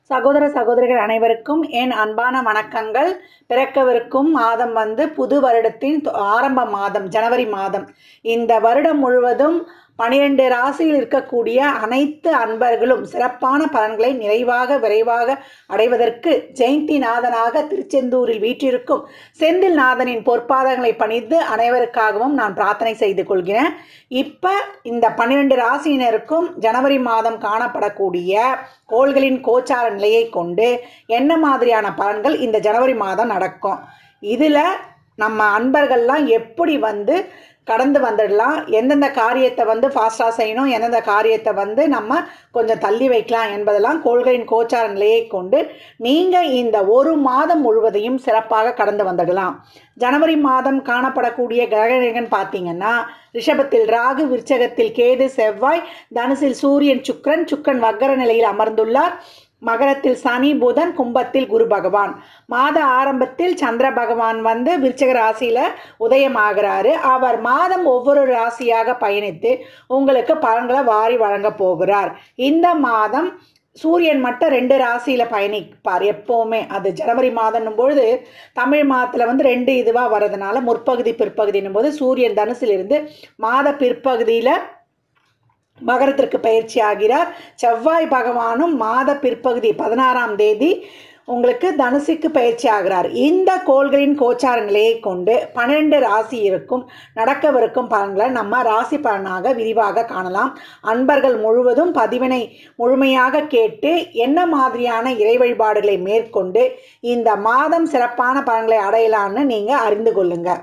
சகோதர சகோதரிகள் அனைவருக்கும் என் அன்பான வணக்கங்கள் பிறக்கவிருக்கும் மாதம் வந்து புது வருடத்தின் தொ- ஆரம்ப மாதம் ஜனவரி மாதம் இந்த வருடம் முழுவதும் பனிரெண்டு ராசியில் இருக்கக்கூடிய அனைத்து அன்பர்களும் சிறப்பான பலன்களை நிறைவாக விரைவாக அடைவதற்கு ஜெயந்திநாதனாக திருச்செந்தூரில் வீற்றிருக்கும் செந்தில் நாதனின் பொற்பாதங்களை பணிந்து அனைவருக்காகவும் நான் பிரார்த்தனை செய்து கொள்கிறேன் இப்போ இந்த பன்னிரெண்டு ராசியினருக்கும் ஜனவரி மாதம் காணப்படக்கூடிய கோள்களின் கோச்சார நிலையை கொண்டு என்ன மாதிரியான பலன்கள் இந்த ஜனவரி மாதம் நடக்கும் இதில் நம்ம அன்பர்கள்லாம் எப்படி வந்து கடந்து வந்துடலாம் எந்தெந்த காரியத்தை வந்து ஃபாஸ்ட்டாக செய்யணும் எந்தெந்த காரியத்தை வந்து நம்ம கொஞ்சம் தள்ளி வைக்கலாம் என்பதெல்லாம் கோள்களின் கோச்சார நிலையை கொண்டு நீங்கள் இந்த ஒரு மாதம் முழுவதையும் சிறப்பாக கடந்து வந்துடலாம் ஜனவரி மாதம் காணப்படக்கூடிய கிரகங்கள் பார்த்தீங்கன்னா ரிஷபத்தில் ராகு விருச்சகத்தில் கேது செவ்வாய் தனுசில் சூரியன் சுக்கிரன் சுக்கரன் வக்கர நிலையில் அமர்ந்துள்ளார் மகரத்தில் சனி புதன் கும்பத்தில் குரு பகவான் மாத ஆரம்பத்தில் சந்திர பகவான் வந்து விருச்சக ராசியில் உதயமாகிறாரு அவர் மாதம் ஒவ்வொரு ராசியாக பயணித்து உங்களுக்கு பலன்களை வாரி வழங்க போகிறார் இந்த மாதம் சூரியன் மட்டும் ரெண்டு ராசியில் பயணிப்பார் எப்போவுமே அது ஜனவரி மாதம்னும் பொழுது தமிழ் மாதத்தில் வந்து ரெண்டு இதுவாக வர்றதுனால முற்பகுதி பிற்பகுதின்னும் போது சூரியன் தனுசிலிருந்து மாத பிற்பகுதியில் மகரத்திற்கு பயிற்சி ஆகிறார் செவ்வாய் பகவானும் மாத பிற்பகுதி பதினாறாம் தேதி உங்களுக்கு தனுசுக்கு பயிற்சி ஆகிறார் இந்த கோள்களின் கோச்சார நிலையை கொண்டு பன்னிரெண்டு ராசி இருக்கும் நடக்கவிருக்கும் பலன்களை நம்ம ராசி பலனாக விரிவாக காணலாம் அன்பர்கள் முழுவதும் பதிவினை முழுமையாக கேட்டு என்ன மாதிரியான இறை வழிபாடுகளை மேற்கொண்டு இந்த மாதம் சிறப்பான பலன்களை அடையலான்னு நீங்கள் அறிந்து கொள்ளுங்கள்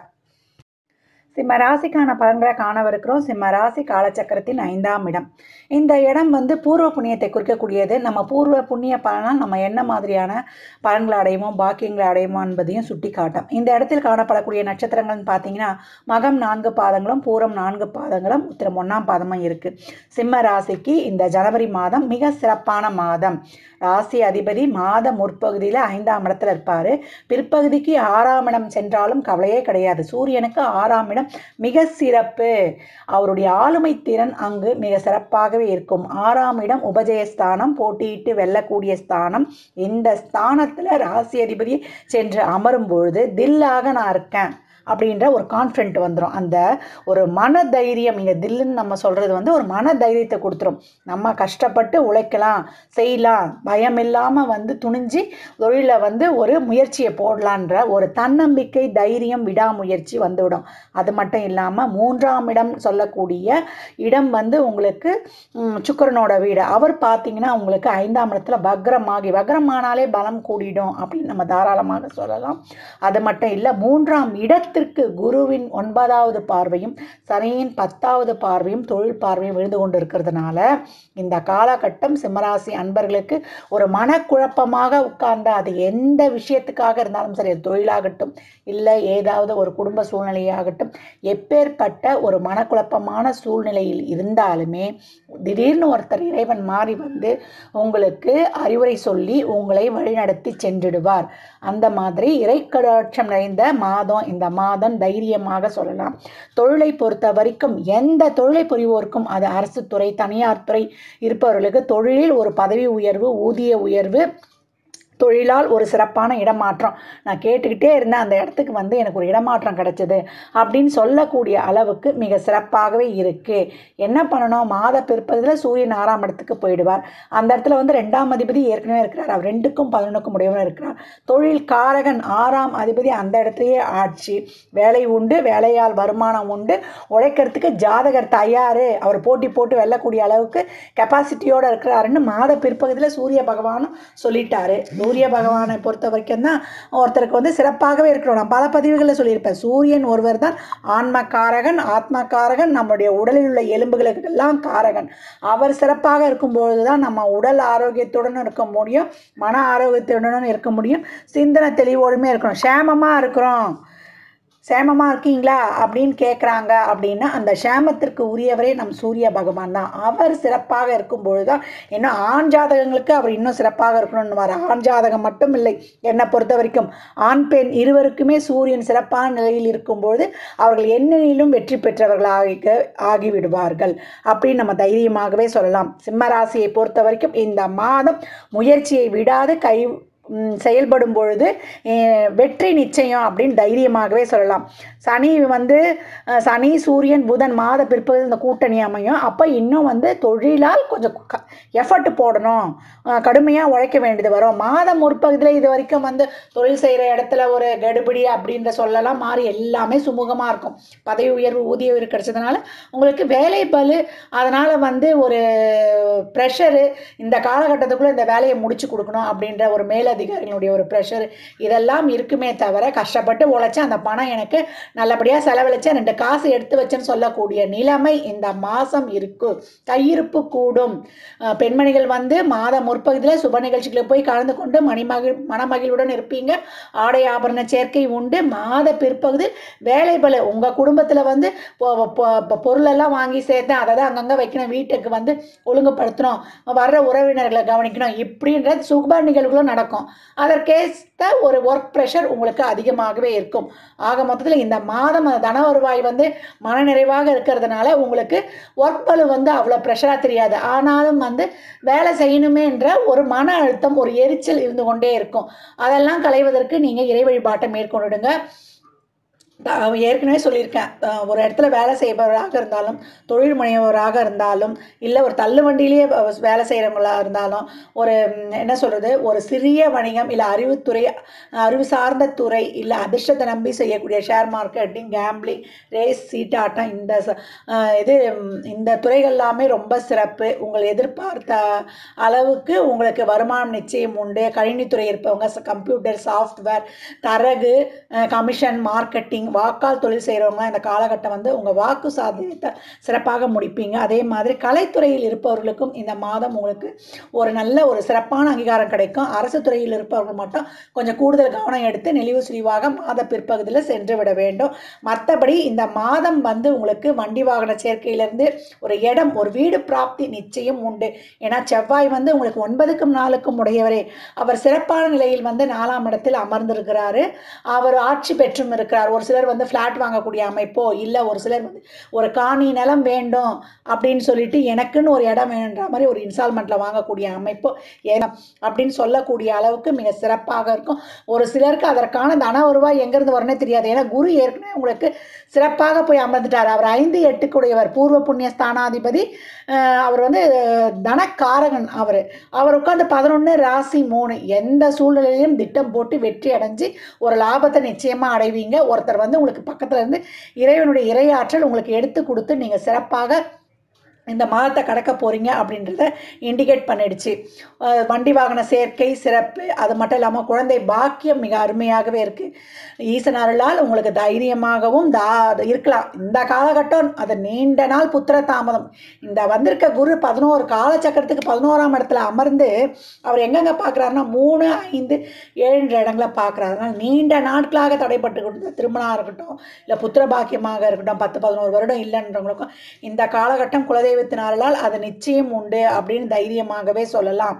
சிம்ம ராசிக்கான பலன்களை காணவிருக்கிறோம் சிம்ம ராசி காலச்சக்கரத்தின் ஐந்தாம் இடம் இந்த இடம் வந்து பூர்வ புண்ணியத்தை குறிக்கக்கூடியது நம்ம பூர்வ புண்ணிய பலனால் நம்ம என்ன மாதிரியான பலன்களை அடையுமோ பாக்கியங்களை அடையுமோ என்பதையும் சுட்டி காட்டும் இந்த இடத்தில் காணப்படக்கூடிய நட்சத்திரங்கள்னு பார்த்தீங்கன்னா மகம் நான்கு பாதங்களும் பூரம் நான்கு பாதங்களும் உத்திரம் ஒன்றாம் பாதமும் இருக்குது சிம்ம ராசிக்கு இந்த ஜனவரி மாதம் மிக சிறப்பான மாதம் ராசி அதிபதி மாத முற்பகுதியில் ஐந்தாம் இடத்துல இருப்பார் பிற்பகுதிக்கு ஆறாம் இடம் சென்றாலும் கவலையே கிடையாது சூரியனுக்கு ஆறாம் இடம் மிக சிறப்பு அவருடைய ஆளுமை திறன் அங்கு மிக சிறப்பாகவே இருக்கும் ஆறாம் இடம் உபஜயஸ்தானம் போட்டியிட்டு வெல்லக்கூடிய ஸ்தானம் இந்த ஸ்தானத்தில் ராசி அதிபதி சென்று அமரும் பொழுது தில்லாக நான் இருக்கேன் அப்படின்ற ஒரு கான்ஃபிடென்ட் வந்துடும் அந்த ஒரு மன தைரியம் இங்கே தில்லுன்னு நம்ம சொல்கிறது வந்து ஒரு மன தைரியத்தை கொடுத்துரும் நம்ம கஷ்டப்பட்டு உழைக்கலாம் செய்யலாம் பயம் இல்லாமல் வந்து துணிஞ்சு தொழிலை வந்து ஒரு முயற்சியை போடலான்ற ஒரு தன்னம்பிக்கை தைரியம் விடாமுயற்சி வந்துவிடும் அது மட்டும் இல்லாமல் மூன்றாம் இடம் சொல்லக்கூடிய இடம் வந்து உங்களுக்கு ம், சுக்கிரனோட வீடு அவர் பார்த்தீங்கன்னா உங்களுக்கு ஐந்தாம் இடத்துல வக்ரமாகி வக்ரமானாலே பலம் கூடிடும் அப்படின்னு நம்ம தாராளமாக சொல்லலாம் அது மட்டும் இல்லை மூன்றாம் இடத்திற்கு குருவின் ஒன்பதாவது பார்வையும் சனியின் பத்தாவது பார்வையும் தொழில் பார்வையும் விழுந்து கொண்டு இருக்கிறதுனால இந்த காலகட்டம் சிம்மராசி அன்பர்களுக்கு ஒரு மனக்குழப்பமாக உட்கார்ந்த அது எந்த விஷயத்துக்காக இருந்தாலும் சரி அது தொழிலாகட்டும் இல்லை ஏதாவது ஒரு குடும்ப சூழ்நிலையாகட்டும் எப்பேற்பட்ட ஒரு மனக்குழப்பமான சூழ்நிலையில் இருந்தாலுமே திடீர்னு ஒருத்தர் இறைவன் மாறி வந்து உங்களுக்கு அறிவுரை சொல்லி உங்களை வழிநடத்தி சென்றிடுவார் அந்த மாதிரி இறைக்கடாட்சம் நிறைந்த மாதம் இந்த மாதம் தைரியமாக சொல்லலாம் தொழிலை பொறுத்த வரைக்கும் எந்த தொழிலை புரிவோருக்கும் அது அரசு துறை தனியார் துறை இருப்பவர்களுக்கு தொழிலில் ஒரு பதவி உயர்வு ஊதிய உயர்வு தொழிலால் ஒரு சிறப்பான இடமாற்றம் நான் கேட்டுக்கிட்டே இருந்தேன் அந்த இடத்துக்கு வந்து எனக்கு ஒரு இடமாற்றம் கிடைச்சது அப்படின்னு சொல்லக்கூடிய அளவுக்கு மிக சிறப்பாகவே இருக்குது என்ன பண்ணணும் மாத பிற்பகுதியில் சூரியன் ஆறாம் இடத்துக்கு போயிடுவார் அந்த இடத்துல வந்து ரெண்டாம் அதிபதி ஏற்கனவே இருக்கிறார் அவர் ரெண்டுக்கும் பதினொன்றுக்கும் உடையவரும் இருக்கிறார் தொழில் காரகன் ஆறாம் அதிபதி அந்த இடத்துலயே ஆட்சி வேலை உண்டு வேலையால் வருமானம் உண்டு உழைக்கிறதுக்கு ஜாதகர் தயார் அவர் போட்டி போட்டு வெல்லக்கூடிய அளவுக்கு கெப்பாசிட்டியோடு இருக்கிறாருன்னு மாத பிற்பகுதியில் சூரிய பகவானும் சொல்லிட்டாரு சூரிய பகவானை பொறுத்த வரைக்கும் தான் ஒருத்தருக்கு வந்து சிறப்பாகவே இருக்கிறோம் நான் பல பதிவுகளில் சொல்லியிருப்பேன் சூரியன் ஒருவர் தான் ஆன்ம காரகன் ஆத்ம காரகன் நம்முடைய உடலில் உள்ள எலும்புகளுக்கெல்லாம் காரகன் அவர் சிறப்பாக இருக்கும்பொழுது தான் நம்ம உடல் ஆரோக்கியத்துடன் இருக்க முடியும் மன ஆரோக்கியத்துடன் இருக்க முடியும் சிந்தனை தெளிவோடுமே இருக்கணும் சேமமாக இருக்கிறோம் சேமமாக இருக்கீங்களா அப்படின்னு கேட்குறாங்க அப்படின்னா அந்த சேமத்திற்கு உரியவரே நம் சூரிய பகவான் தான் அவர் சிறப்பாக இருக்கும்பொழுது தான் இன்னும் ஆண் ஜாதகங்களுக்கு அவர் இன்னும் சிறப்பாக இருக்கணும்னு வர ஆண் ஜாதகம் மட்டும் இல்லை என்னை பொறுத்த வரைக்கும் ஆண் பெண் இருவருக்குமே சூரியன் சிறப்பான நிலையில் இருக்கும்பொழுது அவர்கள் என்னென்னிலும் வெற்றி பெற்றவர்களாக ஆகிவிடுவார்கள் அப்படின்னு நம்ம தைரியமாகவே சொல்லலாம் சிம்ம ராசியை பொறுத்த வரைக்கும் இந்த மாதம் முயற்சியை விடாது கை ம், செயல்படும் பொழுது அஹ், வெற்றி நிச்சயம் அப்படின்னு தைரியமாகவே சொல்லலாம் சனி வந்து அஹ், சனி சூரியன் புதன் மாத பிற்பகுதியில் இந்த கூட்டணி அமையும் அப்போ இன்னும் வந்து தொழிலால் கொஞ்சம் எஃபர்ட் போடணும் கடுமையாக உழைக்க வேண்டியது வரும் மாதம் முற்பகுதியில் இது வரைக்கும் வந்து தொழில் செய்கிற இடத்துல ஒரு கெடுபிடி அப்படின்ற சொல்லலாம் மாறி எல்லாமே சுமூகமாக இருக்கும் பதவி உயர்வு ஊதிய உயர்வு கிடைச்சதுனால உங்களுக்கு வேலை பளு அதனால் வந்து ஒரு ப்ரெஷரு இந்த காலகட்டத்துக்குள்ளே இந்த வேலையை முடிச்சு கொடுக்கணும் அப்படின்ற ஒரு மேலதிகாரிகளுடைய ஒரு ப்ரெஷர் இதெல்லாம் இருக்குமே தவிர கஷ்டப்பட்டு உழைச்சேன் அந்த பணம் எனக்கு நல்லபடியாக செலவழிச்சேன் ரெண்டு காசு எடுத்து வச்சேன்னு சொல்லக்கூடிய நிலைமை இந்த மாதம் இருக்கு கையிருப்பு கூடும் அஹ் பெண்மணிகள் வந்து மாத முற்பகுதியில் சுப நிகழ்ச்சிகளுக்கு போய் கலந்து கொண்டு மணிமகிழ் மனமகிழ்வுடன் இருப்பீங்க ஆடை ஆபரண சேர்க்கை உண்டு மாத பிற்பகுதியில் வேலை பல உங்கள் குடும்பத்தில் வந்து பொ- பொ- பொ- பொருளெல்லாம் வாங்கி சேர்த்தேன் அதை தான் அங்கங்கே வைக்கணும் வீட்டுக்கு வந்து ஒழுங்குபடுத்தணும் வர்ற உறவினர்களை கவனிக்கணும் இப்படின்ற சுப நிகழ்வுகளும் நடக்கும் அதற்கேற்ற ஒரு ஒர்க் ப்ரெஷர் உங்களுக்கு அதிகமாகவே இருக்கும் ஆக மொத்தத்தில் இந்த மாதம் அந்த தன வருவாய் வந்து மனநிறைவாக இருக்கிறதுனால உங்களுக்கு ஒர்க் பளு வந்து அவ்வளோ ப்ரெஷராக தெரியாது ஆனாலும் வந்து வேலை செய்யணுமேன்ற ஒரு மன அழுத்தம் ஒரு எரிச்சல் இருந்து கொண்டே இருக்கும் அதெல்லாம் களைவதற்கு நீங்கள் இறை வழிபாட்டை மேற்கொண்டுடுங்க த- ஏற்கனவே சொல்லியிருக்கேன் அஹ் ஒரு இடத்துல வேலை செய்பவராக இருந்தாலும் தொழில் முனைவோராக இருந்தாலும் இல்லை ஒரு தள்ளு வண்டியிலேயே வ- வேலை செய்கிறவங்களா இருந்தாலும் ஒரு ம், என்ன சொல்கிறது ஒரு சிறிய வணிகம் இல்லை அறிவுத்துறை அறிவு சார்ந்த துறை இல்லை அதிர்ஷ்டத்தை நம்பி செய்யக்கூடிய ஷேர் மார்க்கெட்டிங் கேம்பிளிங் ரேஸ் சீட்டாட்டம் இந்த ச- அஹ் இது ம், இந்த துறைகள் எல்லாமே ரொம்ப சிறப்பு உங்கள் எதிர்பார்த்த அளவுக்கு உங்களுக்கு வருமானம் நிச்சயம் உண்டு கணினித்துறை இருப்பவங்க கம்ப்யூட்டர் சாஃப்ட்வேர் தரகு கமிஷன் மார்க்கெட்டிங் வாக்கால் தொழில் செய்கிறவங்க இந்த காலகட்டம் வந்து உங்கள் வாக்கு சாத்தியத்தை சிறப்பாக முடிப்பீங்க அதே மாதிரி கலைத்துறையில் இருப்பவர்களுக்கும் இந்த மாதம் உங்களுக்கு ஒரு நல்ல ஒரு சிறப்பான அங்கீகாரம் கிடைக்கும் அரசு துறையில் இருப்பவர்கள் மட்டும் கொஞ்சம் கூடுதல் கவனம் எடுத்து நெளிவு சுழிவாக மாத பிற்பகுதியில் சென்று விட வேண்டும் மற்றபடி இந்த மாதம் வந்து உங்களுக்கு வண்டி வாகன சேர்க்கையிலிருந்து ஒரு இடம் ஒரு வீடு பிராப்தி நிச்சயம் உண்டு ஏன்னா செவ்வாய் வந்து உங்களுக்கு ஒன்பதுக்கும் நாலுக்கும் உடையவரே அவர் சிறப்பான நிலையில் வந்து நாலாம் இடத்தில் அமர்ந்திருக்கிறாரு அவர் ஆட்சி பெற்றும் இருக்கிறார் ஒரு சிலர் வந்து ஃப்ளாட் வாங்கக்கூடிய அமைப்போ இல்லை ஒரு சிலர் வந்து ஒரு காணி நிலம் வேண்டும் அப்படின்னு சொல்லிட்டு எனக்குன்னு ஒரு இடம் வேணுன்ற மாதிரி ஒரு இன்ஸ்டால்மெண்ட்டில் வாங்கக்கூடிய அமைப்போ ஏன்னா அப்படின்னு சொல்லக்கூடிய அளவுக்கு மிக சிறப்பாக இருக்கும் ஒரு சிலருக்கு அதற்கான தன வருவாய் எங்கேருந்து வரனே தெரியாது ஏன்னா குரு ஏற்கனவே உங்களுக்கு சிறப்பாக போய் அமர்ந்துட்டார் அவர் ஐந்து எட்டுக்குடையவர் பூர்வ புண்ணிய ஸ்தானாதிபதி அஹ் அவர் வந்து தனக்காரகன் அவர் அவர் உட்காந்து பதினொன்று ராசி மூணு எந்த சூழ்நிலையிலும் திட்டம் போட்டு வெற்றி அடைஞ்சு ஒரு லாபத்தை நிச்சயமாக அடைவீங்க ஒருத்தர் வந்து உங்களுக்கு பக்கத்தில் இருந்து இறைவனுடைய இறையாற்றல் உங்களுக்கு எடுத்து கொடுத்து நீங்கள் சிறப்பாக இந்த மாதத்தை கடக்க போகிறீங்க அப்படின்றத இண்டிகேட் பண்ணிடுச்சு அஹ் வண்டி வாகன சேர்க்கை சிறப்பு அது மட்டும் இல்லாமல் குழந்தை பாக்கியம் மிக அருமையாகவே இருக்குது ஈசன் அருளால் உங்களுக்கு தைரியமாகவும் தா இருக்கலாம் இந்த காலகட்டம் அது நீண்ட நாள் புத்திர தாமதம் இந்த வந்திருக்க குரு பதினோரு காலச்சக்கரத்துக்கு பதினோராம் இடத்துல அமர்ந்து அவர் எங்கெங்க பார்க்குறாருன்னா மூணு ஐந்து ஏழு இடங்களை பார்க்குறாரு அதனால் நீண்ட நாட்களாக தடைப்பட்டு கொடுத்த திருமணம் இருக்கட்டும் இல்லை புத்திர பாக்கியமாக இருக்கட்டும் பத்து பதினோரு வருடம் இல்லைன்றவங்களுக்கும் இந்த காலகட்டம் குலதெய்வத்தினாலால் அது நிச்சயம் உண்டு அப்படின்னு தைரியமாகவே சொல்லலாம்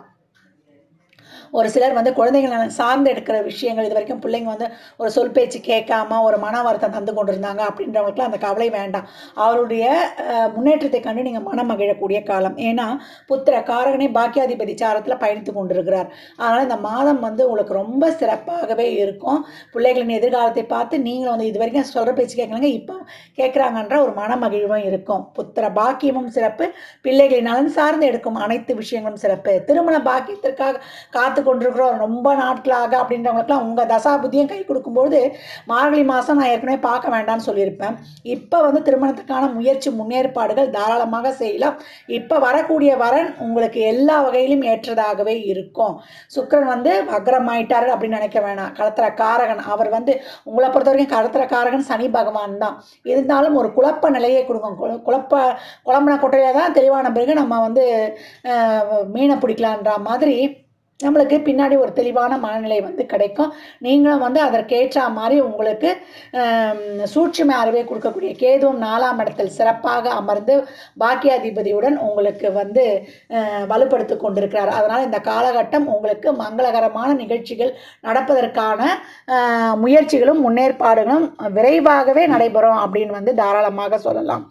ஒரு சிலர் வந்து குழந்தைகள் நலன் சார்ந்து எடுக்கிற விஷயங்கள் இது வரைக்கும் பிள்ளைங்க வந்து ஒரு சொல் பேச்சு கேட்காம ஒரு மன வருத்தம் தந்து கொண்டிருந்தாங்க அப்படின்றவங்களுக்குலாம் அந்த கவலை வேண்டாம் அவருடைய அஹ், முன்னேற்றத்தை கண்டு நீங்கள் மனம் மகிழக்கூடிய காலம் ஏன்னா புத்திர காரகனே பாக்கியாதிபதி சாரத்தில் பயணித்து கொண்டிருக்கிறார் அதனால் இந்த மாதம் வந்து உங்களுக்கு ரொம்ப சிறப்பாகவே இருக்கும் பிள்ளைகளின் எதிர்காலத்தை பார்த்து நீங்களும் வந்து இது வரைக்கும் சொல்கிற பேச்சு கேட்கலங்க இப்போ கேட்குறாங்கன்ற ஒரு மன மகிழ்வும் இருக்கும் புத்திர பாக்கியமும் சிறப்பு பிள்ளைகளின் நலன் சார்ந்து எடுக்கும் அனைத்து விஷயங்களும் சிறப்பு திருமண பாக்கியத்திற்காக காத்து கொண்டிருக்கிறோம் ரொம்ப நாட்களாக அப்படின்றவங்களுக்குலாம் உங்கள் தசாபுத்தியும் கை கொடுக்கும்போது மார்கழி மாதம் நான் ஏற்கனவே பார்க்க வேண்டாம்னு சொல்லியிருப்பேன் இப்போ வந்து திருமணத்துக்கான முயற்சி முன்னேற்பாடுகள் தாராளமாக செய்யலாம் இப்போ வரக்கூடிய வரன் உங்களுக்கு எல்லா வகையிலும் ஏற்றதாகவே இருக்கும் சுக்கிரன் வந்து வக்ரமாயிட்டாரு அப்படின்னு நினைக்க வேணாம் களத்திர காரகன் அவர் வந்து உங்களை பொறுத்த வரைக்கும் களத்திர காரகன் சனி பகவான் தான் இருந்தாலும் ஒரு குழப்ப நிலையை கொடுக்கும் குழ- குழப்ப குழம்புன கொட்டையில தான் தெளிவான பிறகு நம்ம வந்து அஹ், மீனை பிடிக்கலான்ற மாதிரி நம்மளுக்கு பின்னாடி ஒரு தெளிவான மனநிலை வந்து கிடைக்கும் நீங்களும் வந்து அதற்கேற்ற மாதிரி உங்களுக்கு ஆம், சூட்சும அறிவை கொடுக்கக்கூடிய கேதுவும் நாலாம் இடத்தில் சிறப்பாக அமர்ந்து பாக்கியாதிபதியுடன் உங்களுக்கு வந்து அஹ், வலுப்படுத்தி கொண்டிருக்கிறார் அதனால் இந்த காலகட்டம் உங்களுக்கு மங்களகரமான நிகழ்ச்சிகள் நடப்பதற்கான அஹ், முயற்சிகளும் முன்னேற்பாடுகளும் விரைவாகவே நடைபெறும் அப்படின்னு வந்து தாராளமாக சொல்லலாம்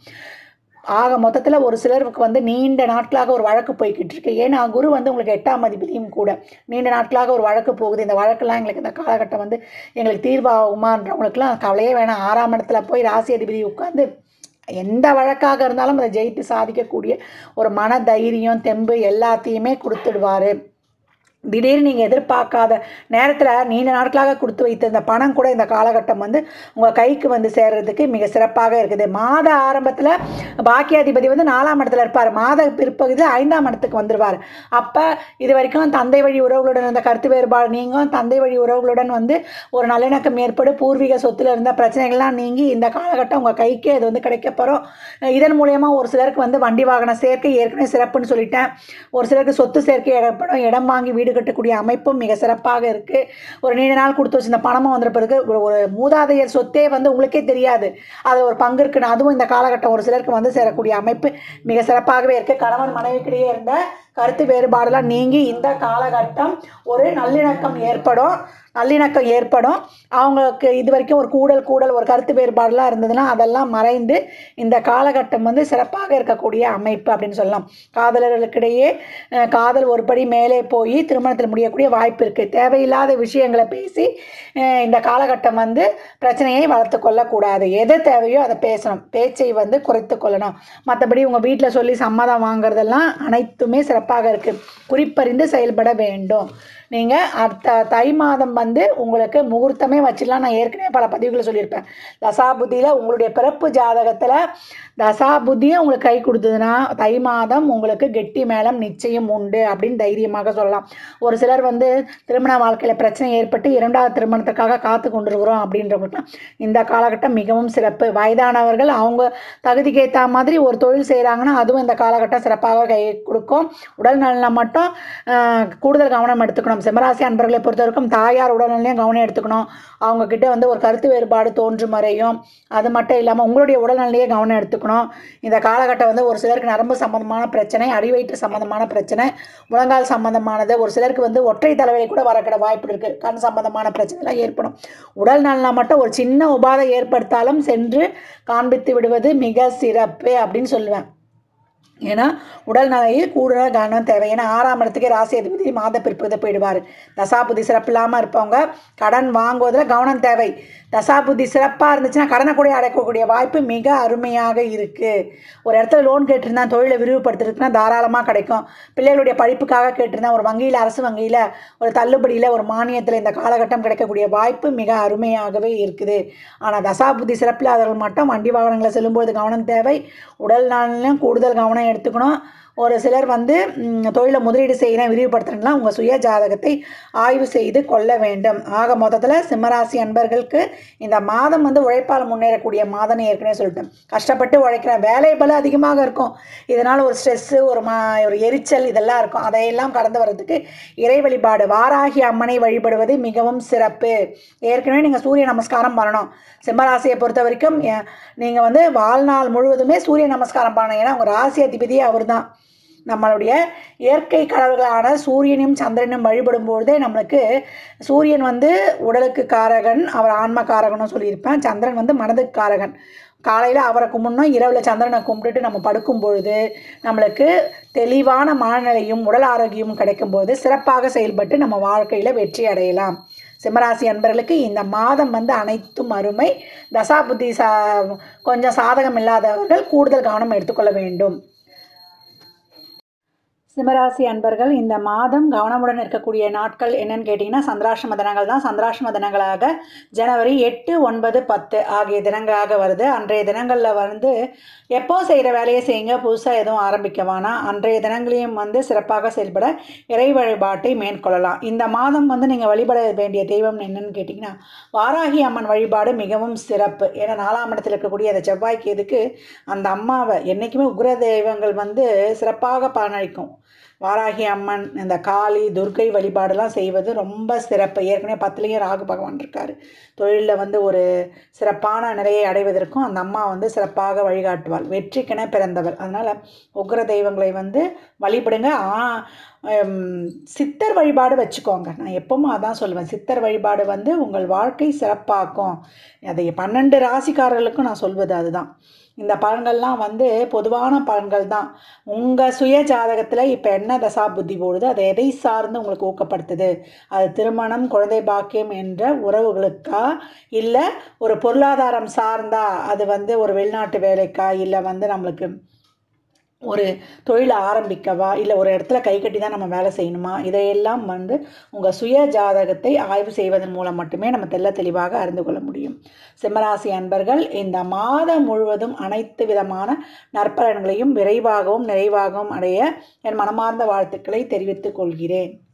ஆக மொத்தத்தில் ஒரு சிலருக்கு வந்து நீண்ட நாட்களாக ஒரு வழக்கு போய்கிட்டு இருக்கு ஏன்னா குரு வந்து உங்களுக்கு எட்டாம் அதிபதியும் கூட நீண்ட நாட்களாக ஒரு வழக்கு போகுது இந்த வழக்கெல்லாம் எங்களுக்கு இந்த காலகட்டம் வந்து எங்களுக்கு தீர்வாகுமான்றவங்களுக்குலாம் கவலையே வேணாம் ஆறாம் இடத்துல போய் ராசி அதிபதி உட்காந்து எந்த வழக்காக இருந்தாலும் அதை ஜெயித்து சாதிக்கக்கூடிய ஒரு மன தைரியம் தெம்பு எல்லாத்தையுமே கொடுத்துடுவார் திடீர்னு நீங்கள் எதிர்பார்க்காத நேரத்தில் நீண்ட நாட்களாக கொடுத்து வைத்த இந்த பணம் கூட இந்த காலகட்டம் வந்து உங்கள் கைக்கு வந்து சேர்றதுக்கு மிக சிறப்பாக இருக்குது மாத ஆரம்பத்தில் பாக்கியாதிபதி வந்து நாலாம் இடத்துல இருப்பார் மாத பிற்பகுதியில் ஐந்தாம் இடத்துக்கு வந்துடுவார் அப்போ இது வரைக்கும் தந்தை வழி உறவுகளுடன் இருந்த கருத்து வேறுபாடு நீங்கும் தந்தை வழி உறவுகளுடன் வந்து ஒரு நல்லிணக்கம் ஏற்படு பூர்வீக சொத்துல இருந்த பிரச்சனைகள்லாம் நீங்கி இந்த காலகட்டம் உங்கள் கைக்கே இது வந்து கிடைக்க போகிறோம் இதன் மூலயமா ஒரு சிலருக்கு வந்து வண்டி வாகன சேர்க்கை ஏற்கனவே சிறப்புன்னு சொல்லிட்டேன் ஒரு சிலருக்கு சொத்து சேர்க்கை ஏற்படும் இடம் வாங்கி வீடு கட்டக்கூடிய அமைப்பும் மிக சிறப்பாக இருக்குது ஒரு நீண்ட நாள் கொடுத்து வச்சிருந்த பணமும் வந்த பிறகு ஒரு ஒரு மூதாதையர் சொத்தே வந்து உங்களுக்கே தெரியாது அது ஒரு பங்கு இருக்குன்னு அதுவும் இந்த காலகட்டம் ஒரு சிலருக்கு வந்து சேரக்கூடிய அமைப்பு மிக சிறப்பாகவே இருக்குது கணவன் மனைவிக்கிடையே இருந்த கருத்து வேறுபாடெல்லாம் நீங்கி இந்த காலகட்டம் ஒரு நல்லிணக்கம் ஏற்படும் நல்லிணக்கம் ஏற்படும் அவங்களுக்கு இது வரைக்கும் ஒரு கூடல் கூடல் ஒரு கருத்து வேறுபாடெல்லாம் இருந்ததுன்னா அதெல்லாம் மறைந்து இந்த காலகட்டம் வந்து சிறப்பாக இருக்கக்கூடிய அமைப்பு அப்படின்னு சொல்லலாம் காதலர்களுக்கிடையே அஹ், காதல் ஒருபடி மேலே போய் திருமணத்தில் முடியக்கூடிய வாய்ப்பு இருக்குது தேவையில்லாத விஷயங்களை பேசி அஹ், இந்த காலகட்டம் வந்து பிரச்சனையை வளர்த்து கொள்ளக்கூடாது எது தேவையோ அதை பேசணும் பேச்சை வந்து குறைத்து கொள்ளணும் மற்றபடி உங்கள் வீட்டில் சொல்லி சம்மதம் வாங்குறதெல்லாம் அனைத்துமே சிறப்பாக இருக்குது குறிப்பறிந்து செயல்பட வேண்டும் நீங்கள் அடுத்த தை மாதம் வந்து உங்களுக்கு முகூர்த்தமே வச்சிடலாம் நான் ஏற்கனவே பல பதிவுகளை சொல்லியிருப்பேன் தசாபுத்தியில் உங்களுடைய பிறப்பு ஜாதகத்தில் தசாபுத்தியும் உங்களுக்கு கை கொடுத்ததுன்னா தை மாதம் உங்களுக்கு கெட்டி மேளம் நிச்சயம் உண்டு அப்படின்னு தைரியமாக சொல்லலாம் ஒரு சிலர் வந்து திருமண வாழ்க்கையில் பிரச்சனை ஏற்பட்டு இரண்டாவது திருமணத்துக்காக காத்து கொண்டிருக்கிறோம் அப்படின்றவங்களுக்குலாம் இந்த காலகட்டம் மிகவும் சிறப்பு வயதானவர்கள் அவங்க தகுதிக்கு ஏற்ற மாதிரி ஒரு தொழில் செய்கிறாங்கன்னா அதுவும் இந்த காலகட்டம் சிறப்பாக கை கொடுக்கும் உடல் நலனை மட்டும் ஆஹ், கூடுதல் கவனம் எடுத்துக்கணும் சிம்மராசி அன்பர்களை பொறுத்த வரைக்கும் தாயார் உடல்நிலையும் கவனம் எடுத்துக்கணும் அவங்க கிட்ட வந்து ஒரு கருத்து வேறுபாடு தோன்றும் வரையும் அது மட்டும் இல்லாமல் உங்களுடைய உடல்நிலையே கவனம் எடுத்துக்கணும் இந்த காலகட்டம் வந்து ஒரு சிலருக்கு நரம்பு சம்பந்தமான பிரச்சனை அடிவயிற்று சம்பந்தமான பிரச்சனை முழங்கால் சம்பந்தமானது ஒரு சிலருக்கு வந்து ஒற்றை தலைவலி கூட வரக்கிட வாய்ப்பு இருக்குது கண் சம்பந்தமான பிரச்சனைலாம் ஏற்படும் உடல் நலனை மட்டும் ஒரு சின்ன உபாதை ஏற்படுத்தாலும் சென்று காண்பித்து விடுவது மிக சிறப்பு அப்படின்னு சொல்லுவேன் ஏன்னா உடல் நலையில் கூடுதல் கவனம் தேவை ஏன்னா ஆறாம் இடத்துக்கே ராசி அதிபதி மாத பிற்பகுதி போயிடுவார் தசாபுத்தி சிறப்பு இல்லாமல் இருப்பவங்க கடன் வாங்குவதில் கவனம் தேவை தசாபுத்தி சிறப்பாக இருந்துச்சுன்னா கடனை கூட அடைக்கக்கூடிய வாய்ப்பு மிக அருமையாக இருக்குது ஒரு இடத்துல லோன் கேட்டிருந்தா தொழிலை விரிவுபடுத்துறதுக்குன்னா தாராளமாக கிடைக்கும் பிள்ளைகளுடைய படிப்புக்காக கேட்டிருந்தா ஒரு வங்கியில் அரசு வங்கியில் ஒரு தள்ளுபடியில் ஒரு மானியத்தில் இந்த காலகட்டம் கிடைக்கக்கூடிய வாய்ப்பு மிக அருமையாகவே இருக்குது ஆனால் தசாபுத்தி சிறப்பில்லாதவர்கள் மட்டும் வண்டி வாகனங்களை செல்லும்போது கவனம் தேவை உடல் நலனிலும் கூடுதல் கவனம் எடுத்துக்கணும் ஒரு சிலர் வந்து ம், தொழிலை முதலீடு செய்கிறேன் விரிவுபடுத்துறதுலாம் உங்கள் சுய ஜாதகத்தை ஆய்வு செய்து கொள்ள வேண்டும் ஆக மொத்தத்தில் சிம்மராசி அன்பர்களுக்கு இந்த மாதம் வந்து உழைப்பால் முன்னேறக்கூடிய மாதம்னு ஏற்கனவே சொல்லிட்டேன் கஷ்டப்பட்டு உழைக்கிற வேலை பல அதிகமாக இருக்கும் இதனால் ஒரு ஸ்ட்ரெஸ்ஸு ஒரு மா ஒரு எரிச்சல் இதெல்லாம் இருக்கும் அதையெல்லாம் கடந்து வர்றதுக்கு இறை வழிபாடு வாராகி அம்மனை வழிபடுவது மிகவும் சிறப்பு ஏற்கனவே நீங்கள் சூரிய நமஸ்காரம் பண்ணணும் சிம்மராசியை பொறுத்த வரைக்கும் நீங்கள் வந்து வாழ்நாள் முழுவதுமே சூரிய நமஸ்காரம் பண்ணணும் ஏன்னா உங்கள் ராசி அதிபதியே அவர் தான் நம்மளுடைய இயற்கை கடவுள்களான சூரியனையும் சந்திரனும் வழிபடும் பொழுதே நம்மளுக்கு சூரியன் வந்து உடலுக்கு காரகன் அவர் ஆன்ம காரகனும் சொல்லியிருப்பேன் சந்திரன் வந்து மனதுக்கு காரகன் காலையில் அவரை கும்பிடணும் இரவில் சந்திரனை கும்பிட்டுட்டு நம்ம படுக்கும் பொழுது நம்மளுக்கு தெளிவான மனநிலையும் உடல் ஆரோக்கியமும் கிடைக்கும்போது சிறப்பாக செயல்பட்டு நம்ம வாழ்க்கையில் வெற்றி அடையலாம் சிம்மராசி அன்பர்களுக்கு இந்த மாதம் வந்து அனைத்தும் அருமை தசாபுத்தி சா கொஞ்சம் சாதகம் இல்லாதவர்கள் கூடுதல் கவனம் எடுத்துக்கொள்ள வேண்டும் சிம்மராசி அன்பர்கள் இந்த மாதம் கவனமுடன் இருக்கக்கூடிய நாட்கள் என்னன்னு கேட்டிங்கன்னா சந்திராஷ்டம தினங்கள் தான் சந்திராஷ்டம தினங்களாக ஜனவரி எட்டு ஒன்பது பத்து ஆகிய தினங்களாக வருது அன்றைய தினங்களில் வந்து எப்போ செய்கிற வேலையை செய்யுங்க புதுசாக எதுவும் ஆரம்பிக்க வேணாம் அன்றைய தினங்களையும் வந்து சிறப்பாக செயல்பட இறை வழிபாட்டை மேற்கொள்ளலாம் இந்த மாதம் வந்து நீங்கள் வழிபட வேண்டிய தெய்வம் என்னன்னு கேட்டிங்கன்னா வாராகி அம்மன் வழிபாடு மிகவும் சிறப்பு ஏன்னா நாலாம் இடத்தில் இருக்கக்கூடிய அந்த செவ்வாய்க்கு எதுக்கு அந்த அம்மாவை என்றைக்குமே உக்ர தெய்வங்கள் வந்து சிறப்பாக பலனளிக்கும் வாராகி அம்மன் இந்த காளி துர்க்கை வழிபாடெல்லாம் செய்வது ரொம்ப சிறப்பு ஏற்கனவே பத்துலேயும் ராகு பகவான் இருக்கார் தொழிலில் வந்து ஒரு சிறப்பான நிலையை அடைவதற்கும் அந்த அம்மா வந்து சிறப்பாக வழிகாட்டுவாள் வெற்றிக்கென பிறந்தவள் அதனால் உக்ர தெய்வங்களை வந்து வழிபடுங்க ஆ ஹம், சித்தர் வழிபாடு வச்சுக்கோங்க நான் எப்பவும் அதான் சொல்லுவேன் சித்தர் வழிபாடு வந்து உங்கள் வாழ்க்கை சிறப்பாக்கும் அதை பன்னெண்டு ராசிக்காரர்களுக்கும் நான் சொல்வது அதுதான் இந்த பலன்கள்லாம் வந்து பொதுவான பலன்கள் தான் உங்கள் சுய ஜாதகத்தில் இப்போ என்ன தசா புத்தி போடுது அதை எதை சார்ந்து உங்களுக்கு ஊக்கப்படுத்துது அது திருமணம் குழந்தை பாக்கியம் என்ற உறவுகளுக்கா இல்லை ஒரு பொருளாதாரம் சார்ந்தா அது வந்து ஒரு வெளிநாட்டு வேலைக்கா இல்லை வந்து நம்மளுக்கு ஒரு தொழிலை ஆரம்பிக்கவா இல்லை ஒரு இடத்துல கை கட்டி தான் நம்ம வேலை செய்யணுமா இதையெல்லாம் வந்து உங்கள் சுய ஜாதகத்தை ஆய்வு செய்வதன் மூலம் மட்டுமே நம்ம தெள்ள தெளிவாக அறிந்து கொள்ள முடியும் சிம்மராசி அன்பர்கள் இந்த மாதம் முழுவதும் அனைத்து விதமான நற்பலன்களையும் விரைவாகவும் நிறைவாகவும் அடைய என் மனமார்ந்த வாழ்த்துக்களை தெரிவித்துக் கொள்கிறேன்